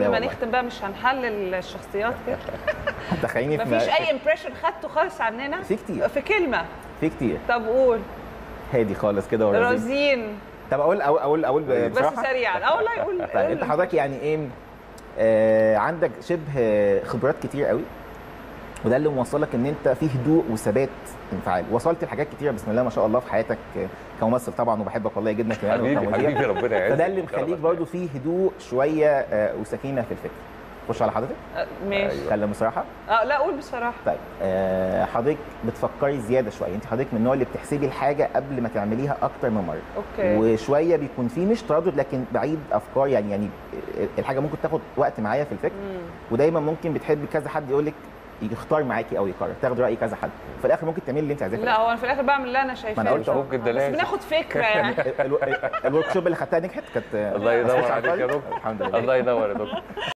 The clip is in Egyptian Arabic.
ما والله. نختم بقى مش هنحلل الشخصيات كده تخيلني في مفيش اي امبريشن خدته خالص عننا في كتير في كلمه في كتير طب قول هادي خالص كده ورزين رزين طب اقول اقول اقول, أقول بس بصراحه سريعا اه والله يقول طيب انت حضرتك يعني ايه آه عندك شبه خبرات كتير قوي وده اللي موصلك ان انت في هدوء وثبات انفعال وصلت لحاجات كتيره بسم الله ما شاء الله في حياتك آه، كممثل طبعا وبحبك والله جدا كمان حبيبي وكمذيع. حبيبي ربنا يعزك فده اللي مخليك برضو فيه هدوء شويه آه وسكينه في الفكر خش على حضرتك آه، ماشي أيوة. اتكلم بصراحه اه لا قول بصراحه طيب آه حضرتك بتفكري زياده شويه انت حضرتك من النوع اللي بتحسبي الحاجه قبل ما تعمليها اكتر من مره اوكي وشويه بيكون فيه مش تردد لكن بعيد افكار يعني يعني الحاجه ممكن تاخد وقت معايا في الفكر مم. ودايما ممكن بتحب كذا حد يقول لك يختار معاكي او يقرر تاخد راي كذا حد في الاخر ممكن تعملي اللي انت عايزاه في لا هو انا في الاخر بعمل اللي انا شايفاه ما أنا قلت مش- ممكن ده بس لازم. بناخد فكره يعني الآخر. ال- ال- الورك شوب اللي خدتها نجحت كانت الله يدور مفيش عليك يا عبقري؟ دكتور الحمد لله الله ينور يا دكتور